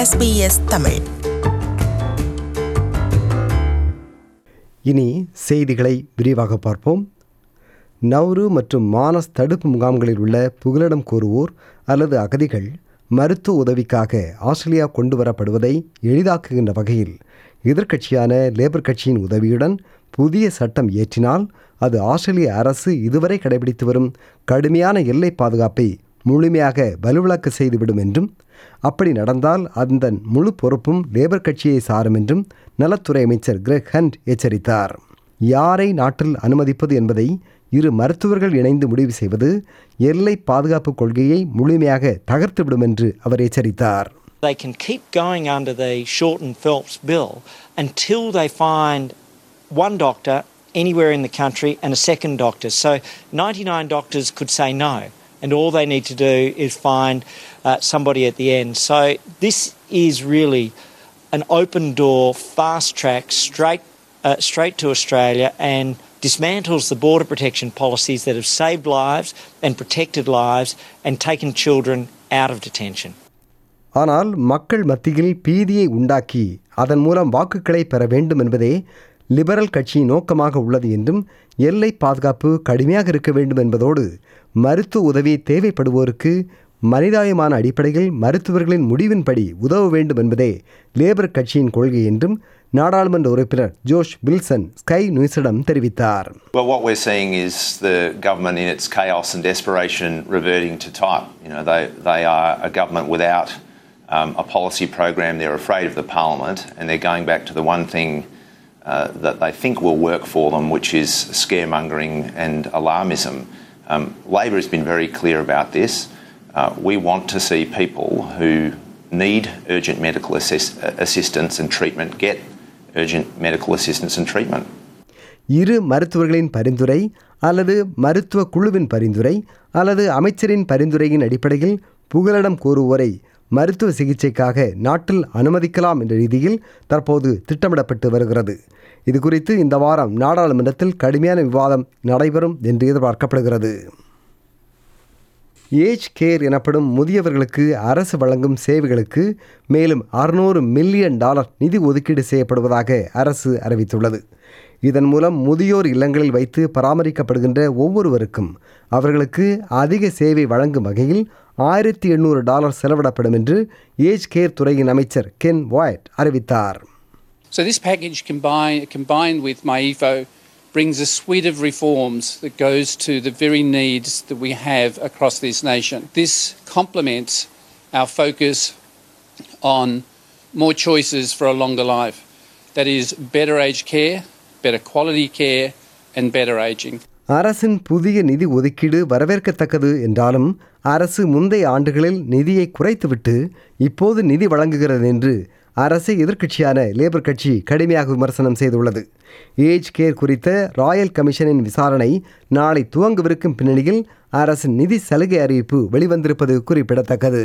SBS Tamil இனி செய்திகளை விரிவாக பார்ப்போம் நவ்ரு மற்றும் மானஸ் தடுப்பு முகாம்களில் உள்ள புகலிடம் கோருவோர் அல்லது அகதிகள் மருத்துவ உதவிக்காக ஆஸ்திரேலியா கொண்டு வரப்படுவதை எளிதாக்குகின்ற வகையில் எதிர்க்கட்சியான லேபர் கட்சியின் உதவியுடன் புதிய சட்டம் இயற்றினால் அது ஆஸ்திரேலிய அரசு இதுவரை கடைபிடித்து வரும் கடுமையான எல்லை பாதுகாப்பை முழுமையாக வலுவிளக்க செய்துவிடும் என்றும் அப்படி நடந்தால் அதன் முழு பொறுப்பும் லேபர் கட்சியை சாரும் என்றும் நலத்துறை அமைச்சர் கிரெக் ஹண்ட் எச்சரித்தார் யாரை நாட்டில் அனுமதிப்பது என்பதை இரு மருத்துவர்கள் இணைந்து முடிவு செய்வது எல்லை பாதுகாப்பு கொள்கையை முழுமையாக தகர்த்துவிடும் என்று அவர் எச்சரித்தார் They can keep going under the Shorten Phelps bill until they find one doctor anywhere in the country and a second doctor. So 99 doctors could say no, and all they need to do is find uh, somebody at the end. So this is really an open door, fast track, straight, uh, straight to Australia and dismantles the border protection policies that have saved lives and protected lives and taken children out of detention. ஆனால் மக்கள் மத்தியில் பீதியை உண்டாக்கி அதன் மூலம் வாக்குகளை பெற வேண்டும் என்பதே லிபரல் கட்சியின் நோக்கமாக உள்ளது என்றும் எல்லை பாதுகாப்பு கடுமையாக இருக்க வேண்டும் என்பதோடு மருத்துவ உதவி தேவைப்படுவோருக்கு மனிதாயமான அடிப்படையில் மருத்துவர்களின் முடிவின்படி உதவ வேண்டும் என்பதே லேபர் கட்சியின் கொள்கை என்றும் நாடாளுமன்ற உறுப்பினர் ஜோஷ் வில்சன் ஸ்கை நியூஸிடம் தெரிவித்தார் Well, what we're seeing is the government in its chaos and desperation reverting to type. You know, they, they are a government without um, a policy program. They're afraid of the parliament, and they're going back to the one thing uh, that they think will work for them, which is scaremongering and alarmism. Um, Labor has been very clear about this. Uh, we want to see people who need urgent medical assist- assistance and treatment get urgent medical assistance and treatment. இரு மருத்துவர்களின் பரிந்துரை அல்லது மருத்துவ குழுவின் பரிந்துரை அல்லது அமைச்சரின் பரிந்துரையின் அடிப்படையில் புகலிடம் கோருவோரை மருத்துவ சிகிச்சைக்காக நாட்டில் அனுமதிக்கலாம் என்ற ரீதியில் தற்போது திட்டமிடப்பட்டு வருகிறது இது குறித்து இந்த வாரம் நாடாளுமன்றத்தில் கடுமையான விவாதம் நடைபெறும் என்று எதிர்பார்க்கப்படுகிறது ஏஜ் கேர் எனப்படும் முதியவர்களுக்கு அரசு வழங்கும் சேவைகளுக்கு மேலும் அறுநூறு மில்லியன் டாலர் நிதி ஒதுக்கீடு செய்யப்படுவதாக அரசு அறிவித்துள்ளது இதன் மூலம் முதியோர் இல்லங்களில் வைத்து பராமரிக்கப்படுகின்ற ஒவ்வொருவருக்கும் அவர்களுக்கு அதிக சேவை வழங்கும் வகையில் ஆயிரத்தி எண்ணூறு டாலர் செலவிடப்படும் என்று ஏஜ் கேர் துறையின் அமைச்சர் கென் வாய்ட் அறிவித்தார் So this package combine, combined with MyEFO brings a suite of reforms that goes to the very needs that we have across this nation. This complements our focus on more choices for a longer life. That is better aged care, better quality care and better aging. அரசின் புதிய நிதி ஒதுக்கீடு வரவேற்கத்தக்கது என்றாலும் அரசு முந்தைய ஆண்டுகளில் நிதியை குறைத்துவிட்டு இப்போது நிதி வழங்குகிறது என்று அரசை எதிர்க்கட்சியான லேபர் கட்சி கடுமையாக விமர்சனம் செய்துள்ளது ஏஜ் கேர் குறித்த ராயல் கமிஷனின் விசாரணை நாளை துவங்கவிருக்கும் பின்னணியில் அரசின் நிதி சலுகை அறிவிப்பு வெளிவந்திருப்பது குறிப்பிடத்தக்கது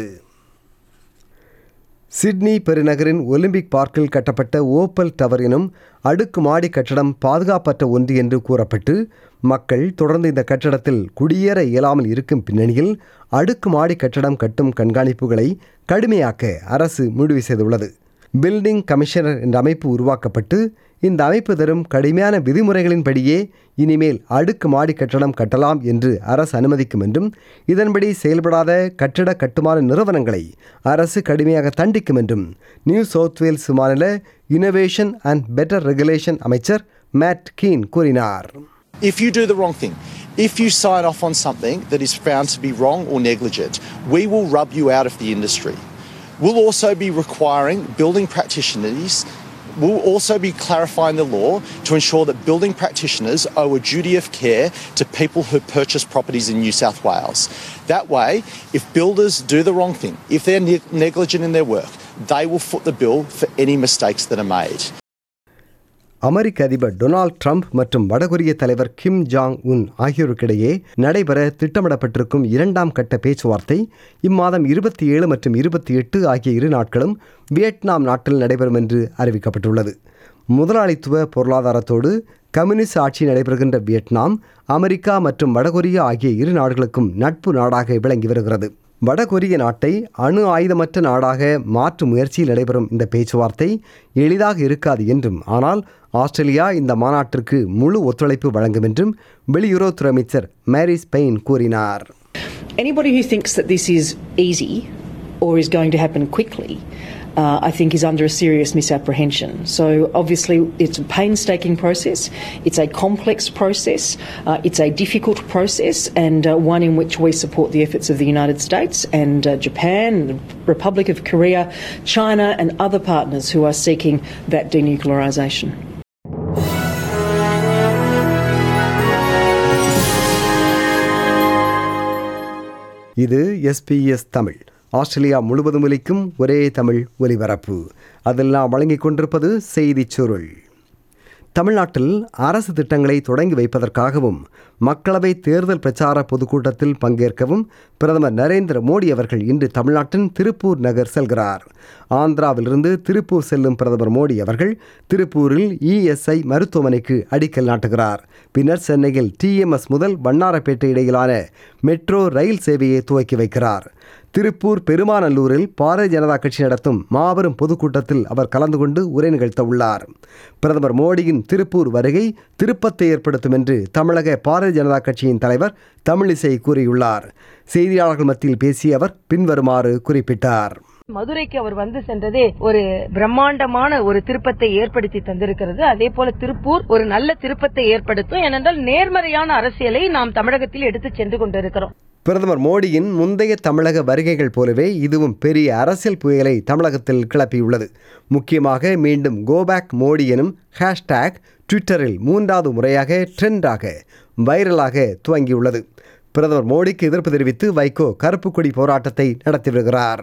சிட்னி பெருநகரின் ஒலிம்பிக் பார்க்கில் கட்டப்பட்ட ஓப்பல் டவர் எனும் அடுக்குமாடி கட்டடம் பாதுகாப்பற்ற ஒன்று என்று கூறப்பட்டு மக்கள் தொடர்ந்து இந்த கட்டடத்தில் குடியேற இயலாமல் இருக்கும் பின்னணியில் அடுக்குமாடி கட்டடம் கட்டும் கண்காணிப்புகளை கடுமையாக்க அரசு முடிவு செய்துள்ளது பில்டிங் கமிஷனர் என்ற அமைப்பு உருவாக்கப்பட்டு இந்த அமைப்பு தரும் கடுமையான விதிமுறைகளின்படியே இனிமேல் அடுக்கு மாடி கட்டடம் கட்டலாம் என்று அரசு அனுமதிக்கும் என்றும் இதன்படி செயல்படாத கட்டிட கட்டுமான நிறுவனங்களை அரசு கடுமையாக தண்டிக்கும் என்றும் நியூ சவுத் வேல்ஸ் மாநில இனோவேஷன் அண்ட் பெட்டர் ரெகுலேஷன் அமைச்சர் மேட் கீன் கூறினார் If you do the wrong thing, if you sign off on something that is found to be wrong or negligent, we will rub you out of the industry. We'll also be requiring building practitioners, we'll also be clarifying the law to ensure that building practitioners owe a duty of care to people who purchase properties in New South Wales. That way, if builders do the wrong thing, if they're ne- negligent in their work, they will foot the bill for any mistakes that are made. அமெரிக்க அதிபர் Donald Trump மற்றும் வடகொரிய தலைவர் Kim Jong Un ஆகியோருக்கிடையே நடைபெற திட்டமிடப்பட்டிருக்கும் இரண்டாம் கட்ட பேச்சுவார்த்தை இம்மாதம் இருபத்தி ஏழு மற்றும் இருபத்தி எட்டு ஆகிய இரு நாட்களும் வியட்நாம் நாட்டில் நடைபெறும் என்று அறிவிக்கப்பட்டுள்ளது முதலாளித்துவ பொருளாதாரத்தோடு கம்யூனிஸ்ட் ஆட்சி நடைபெறுகின்ற வியட்நாம் அமெரிக்கா மற்றும் வடகொரியா ஆகிய இரு நாடுகளுக்கும் நட்பு நாடாக விளங்கி வருகிறது வடகொரிய நாட்டை அணு ஆயுதமற்ற நாடாக மாற்றும் முயற்சியில் நடைபெறும் இந்த பேச்சுவார்த்தை எளிதாக இருக்காது என்றும் ஆனால் ஆஸ்திரேலியா இந்த மாநாட்டிற்கு முழு ஒத்துழைப்பு வழங்கும் என்றும் வெளியுறவுத்துறை அமைச்சர் மேரிஸ் பெயின் கூறினார் Anybody who thinks that this is easy or is going to happen quickly, uh, I think is under a serious misapprehension. So, obviously, it's a painstaking process, it's a complex process, uh, it's a difficult process, and uh, one in which we support the efforts of the United States and uh, Japan, the Republic of Korea, China, and other partners who are seeking that denuclearisation. இது SBS Tamil Australia முழுவதும் ஒலிக்கும் ஒரே தமிழ் ஒலிபரப்பு அதெல்லாம் வழங்கிக் கொண்டிருப்பது செய்திச் சுருள் தமிழ்நாட்டில் அரசு திட்டங்களை தொடங்கி வைப்பதற்காகவும் மக்களவை தேர்தல் பிரச்சார பொதுக்கூட்டத்தில் பங்கேற்கவும் பிரதமர் நரேந்திர மோடி அவர்கள் இன்று தமிழ்நாட்டின் திருப்பூர் நகர் செல்கிறார் ஆந்திராவிலிருந்து திருப்பூர் செல்லும் பிரதமர் மோடி அவர்கள் திருப்பூரில் இஎஸ்ஐ மருத்துவமனைக்கு அடிக்கல் நாட்டுகிறார் பின்னர் சென்னையில் டிஎம்எஸ் முதல் வண்ணாரப்பேட்டை இடையிலான மெட்ரோ ரயில் சேவையை துவக்கி வைக்கிறார் திருப்பூர் பெருமாநல்லூரில் பாரதிய ஜனதா கட்சி நடத்தும் மாபெரும் பொதுக்கூட்டத்தில் அவர் கலந்து கொண்டு உரை நிகழ்த்த உள்ளார் பிரதமர் மோடியின் திருப்பூர் வருகை திருப்பத்தை ஏற்படுத்தும் என்று தமிழக பாரதிய ஜனதா கட்சியின் தலைவர் தமிழிசை கூறியுள்ளார் செய்தியாளர்கள் மத்தியில் பேசிய அவர் பின்வருமாறு குறிப்பிட்டார் மதுரைக்கு அவர் வந்து சென்றதே ஒரு பிரம்மாண்டமான ஒரு திருப்பத்தை ஏற்படுத்தி தந்திருக்கிறது அதே போல திருப்பூர் ஒரு நல்ல திருப்பத்தை ஏற்படுத்தும் ஏனென்றால் நேர்மறையான அரசியலை நாம் தமிழகத்தில் எடுத்துச் சென்று கொண்டிருக்கிறோம் பிரதமர் மோடியின் முந்தைய தமிழக வருகைகள் போலவே இதுவும் பெரிய அரசியல் புயலை தமிழகத்தில் கிளப்பியுள்ளது முக்கியமாக மீண்டும் கோபேக் மோடி எனும் ஹேஷ்டேக் ட்விட்டரில் மூன்றாவது முறையாக ட்ரெண்டாக வைரலாக துவங்கியுள்ளது பிரதமர் மோடிக்கு எதிர்ப்பு தெரிவித்து வைகோ கருப்பு கொடி போராட்டத்தை நடத்தி வருகிறார்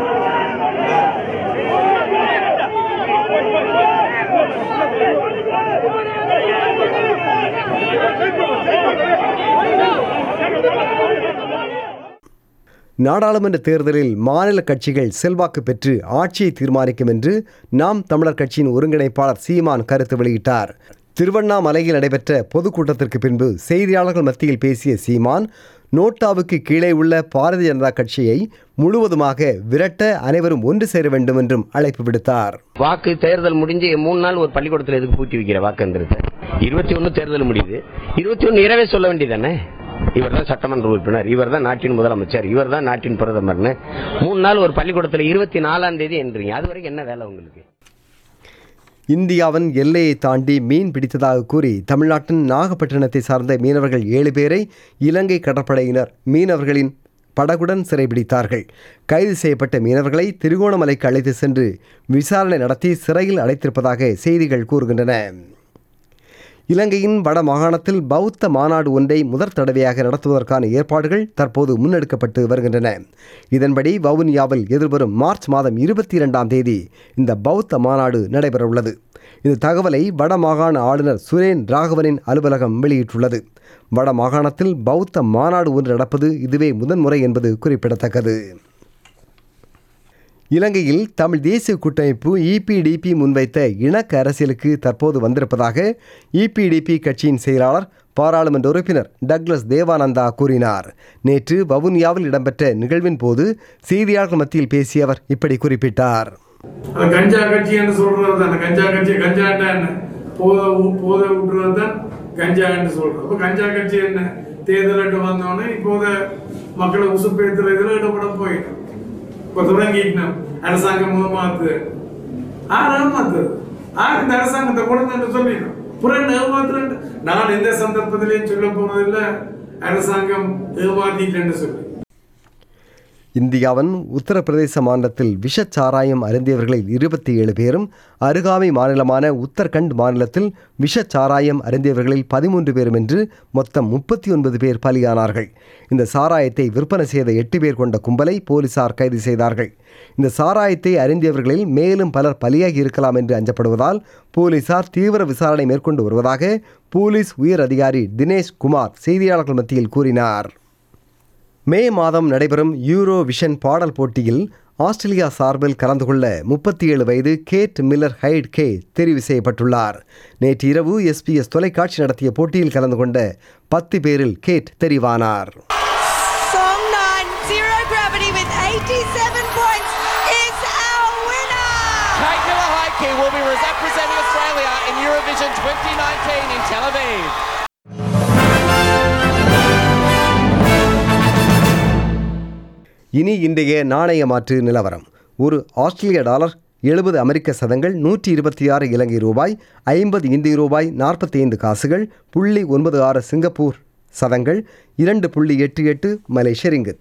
நாடாளுமன்ற தேர்தலில் மாநில கட்சிகள் செல்வாக்கு பெற்று ஆட்சியை தீர்மானிக்கும் என்று நாம் தமிழர் கட்சியின் ஒருங்கிணைப்பாளர் சீமான் கருத்து வெளியிட்டார் திருவண்ணாமலையில் நடைபெற்ற பொதுக்கூட்டத்திற்கு பின்பு செய்தியாளர்கள் மத்தியில் பேசிய சீமான் நோட்டாவுக்கு கீழே உள்ள பாரதிய ஜனதா கட்சியை முழுவதுமாக விரட்ட அனைவரும் ஒன்று சேர வேண்டும் என்றும் அழைப்பு விடுத்தார் வாக்கு தேர்தல் முடிஞ்சு மூணு நாள் ஒரு பள்ளிக்கூடத்தில் எதுக்கு பூட்டி வைக்கிற வாக்குங்கிறது இருபத்தி ஒன்னு தேர்தல் முடியுது இருபத்தி ஒன்னு இரவே சொல்ல வேண்டியதானே இவர் தான் சட்டமன்ற உறுப்பினர் இவர் தான் நாட்டின் முதலமைச்சர் இவர் தான் நாட்டின் பிரதமர்னு மூணு நாள் ஒரு பள்ளிக்கூடத்தில் இருபத்தி நாலாம் தேதி என்றீங்க அது வரைக்கும் என்ன வேலை உங்களுக்கு இந்தியாவின் எல்லையை தாண்டி மீன் பிடித்ததாக கூறி தமிழ்நாட்டின் நாகப்பட்டினத்தை சார்ந்த மீனவர்கள் ஏழு பேரை இலங்கை கடற்படையினர் மீனவர்களின் படகுடன் சிறைபிடித்தார்கள் கைது செய்யப்பட்ட மீனவர்களை திருகோணமலைக்கு அழைத்து சென்று விசாரணை நடத்தி சிறையில் அடைத்திருப்பதாக செய்திகள் கூறுகின்றன இலங்கையின் வட மாகாணத்தில் பௌத்த மாநாடு ஒன்றை முதற் தடவையாக நடத்துவதற்கான ஏற்பாடுகள் தற்போது முன்னெடுக்கப்பட்டு வருகின்றன இதன்படி வவுனியாவில் எதிர்வரும் மார்ச் மாதம் இருபத்தி இரண்டாம் தேதி இந்த பௌத்த மாநாடு நடைபெறவுள்ளது இந்த தகவலை வட மாகாண ஆளுநர் சுரேன் ராகவனின் அலுவலகம் வெளியிட்டுள்ளது வட மாகாணத்தில் பௌத்த மாநாடு ஒன்று நடப்பது இதுவே முதன்முறை என்பது குறிப்பிடத்தக்கது இலங்கையில் தமிழ் தேசிய கூட்டமைப்பு இபிடிபி முன்வைத்த இணக்க அரசியலுக்கு தற்போது வந்திருப்பதாக இபிடிபி கட்சியின் செயலாளர் பாராளுமன்ற உறுப்பினர் டக்ளஸ் தேவானந்தா கூறினார் நேற்று வவுனியாவில் இடம்பெற்ற நிகழ்வின் போது செய்தியாளர்கள் மத்தியில் பேசிய அவர் இப்படி குறிப்பிட்டார் அந்த கஞ்சா கட்சி என்று சொல்றது தான் அந்த கஞ்சா கட்சி கஞ்சாண்டா என்ன போத போத விட்டுறது தான் கஞ்சா என்று சொல்றது அப்ப கஞ்சா கட்சி என்ன தேர்தலிட்டு வந்தோடனே இப்போத மக்களை உசுப்பேத்துற இதுல ஈடுபட போயிடும் இப்ப தொடங்கிட்டோம் அரசாங்கம் ஏமாத்து ஆறு ஏமாத்து ஆறு இந்த அரசாங்கத்தை கொடுங்கன்னு சொல்லிடும் புறன் ஏமாத்துறேன் நான் எந்த சந்தர்ப்பத்திலையும் சொல்ல போறதில்லை அரசாங்கம் ஏமாத்திட்டேன்னு சொல்லி இந்தியாவின் உத்தரப்பிரதேச மாநிலத்தில் விஷச்சாராயம் அருந்தியவர்களில் இருபத்தி ஏழு பேரும் அருகாமை மாநிலமான உத்தரகண்ட் மாநிலத்தில் விஷச்சாராயம் அருந்தியவர்களில் பதிமூன்று பேரும் என்று மொத்தம் முப்பத்தி ஒன்பது பேர் பலியானார்கள் இந்த சாராயத்தை விற்பனை செய்த எட்டு பேர் கொண்ட கும்பலை போலீசார் கைது செய்தார்கள் இந்த சாராயத்தை அருந்தியவர்களில் மேலும் பலர் பலியாகி இருக்கலாம் என்று அஞ்சப்படுவதால் போலீசார் தீவிர விசாரணை மேற்கொண்டு வருவதாக போலீஸ் உயர் அதிகாரி தினேஷ் குமார் செய்தியாளர்கள் மத்தியில் கூறினார் மே மாதம் நடைபெறும் யூரோ விஷன் பாடல் போட்டியில் ஆஸ்திரேலியா சார்பில் கலந்து கொள்ள முப்பத்தி ஏழு வயது கேட் மில்லர் ஹைட் கே தெரிவு செய்யப்பட்டுள்ளார் நேற்று இரவு எஸ்பிஎஸ் தொலைக்காட்சி நடத்திய போட்டியில் கலந்து கொண்ட பத்து பேரில் கேட் தெரிவானார் Song 9, Zero Gravity will be representing Australia in Eurovision 2019 in Tel Aviv. இனி இன்றைய நாணய மாற்று நிலவரம் ஒரு ஆஸ்திரேலிய டாலர் எழுபது அமெரிக்க சதங்கள் நூற்றி இருபத்தி ஆறு இலங்கை ரூபாய் ஐம்பது இந்திய ரூபாய் நாற்பத்தி ஐந்து காசுகள் புள்ளி ஒன்பது ஆறு சிங்கப்பூர் சதங்கள் இரண்டு புள்ளி எட்டு எட்டு மலேசிய ரிங்கித்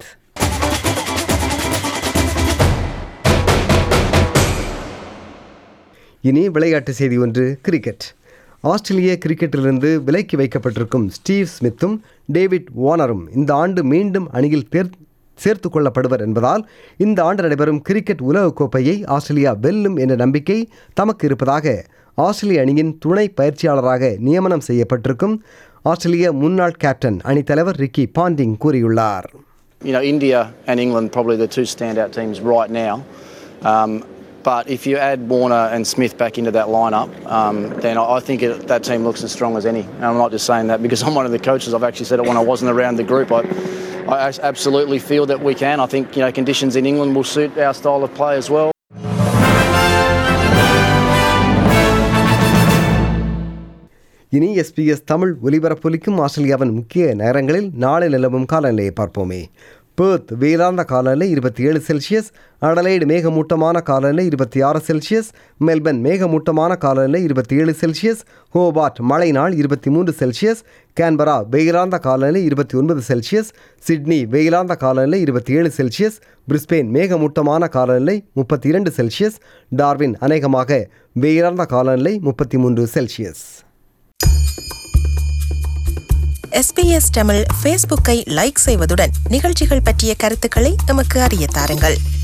இனி விளையாட்டு செய்தி ஒன்று கிரிக்கெட் ஆஸ்திரேலிய கிரிக்கெட்டிலிருந்து விலக்கி வைக்கப்பட்டிருக்கும் ஸ்டீவ் ஸ்மித்தும் டேவிட் வார்னரும் இந்த ஆண்டு மீண்டும் அணியில் தேர் சேர்த்து கொள்ளப்படுவர் என்பதால் இந்த ஆண்டு நடைபெறும் கிரிக்கெட் உலகக்கோப்பையை ஆஸ்திரேலியா வெல்லும் என்ற நம்பிக்கை தமக்கு இருப்பதாக ஆஸ்திரேலிய அணியின் துணை பயிற்சியாளராக நியமனம் செய்யப்பட்டிருக்கும் ஆஸ்திரேலிய முன்னாள் கேப்டன் அணித்தலைவர் ரிக்கி பாண்டிங் கூறியுள்ளார் You know, India and England probably the two standout teams right now. Um, but if you add Warner and Smith back into that lineup, um, then I I think it, that team looks as strong as any. And I'm not just saying that because I'm one of the coaches. I've actually said it when I wasn't around the group. I, I as- absolutely feel that we can. I think you know conditions in England will suit our style of play as well. இனி SBS Tamil ஒலிபரப்பொலிக்கும் ஆஸ்திரேலியாவின் முக்கிய நகரங்களில் நாளை நிலவும் காலநிலையை பார்ப்போமே birth வேளாந்த காலநிலை இருபத்தி ஏழு செல்சியஸ் அடலைடு மேகமூட்டமான காலநிலை இருபத்தி ஆறு செல்சியஸ் மெல்பர்ன் மேகமூட்டமான காலநிலை இருபத்தி ஏழு செல்சியஸ் ஹோபார்ட் மழை நாள் இருபத்தி மூன்று செல்சியஸ் கேன்பரா வெயிலாந்த காலநிலை இருபத்தி ஒன்பது செல்சியஸ் சிட்னி வெயிலாந்த காலநிலை இருபத்தி ஏழு செல்சியஸ் பிரிஸ்பெயின் மேகமூட்டமான காலநிலை முப்பத்தி இரண்டு செல்சியஸ் டார்வின் அநேகமாக வெயிலாந்த காலநிலை முப்பத்தி மூன்று செல்சியஸ் எஸ்பிஎஸ் தமிழ் ஃபேஸ்புக்கை லைக் செய்வதுடன் நிகழ்ச்சிகள் பற்றிய கருத்துக்களை எமக்கு அறிய தாருங்கள்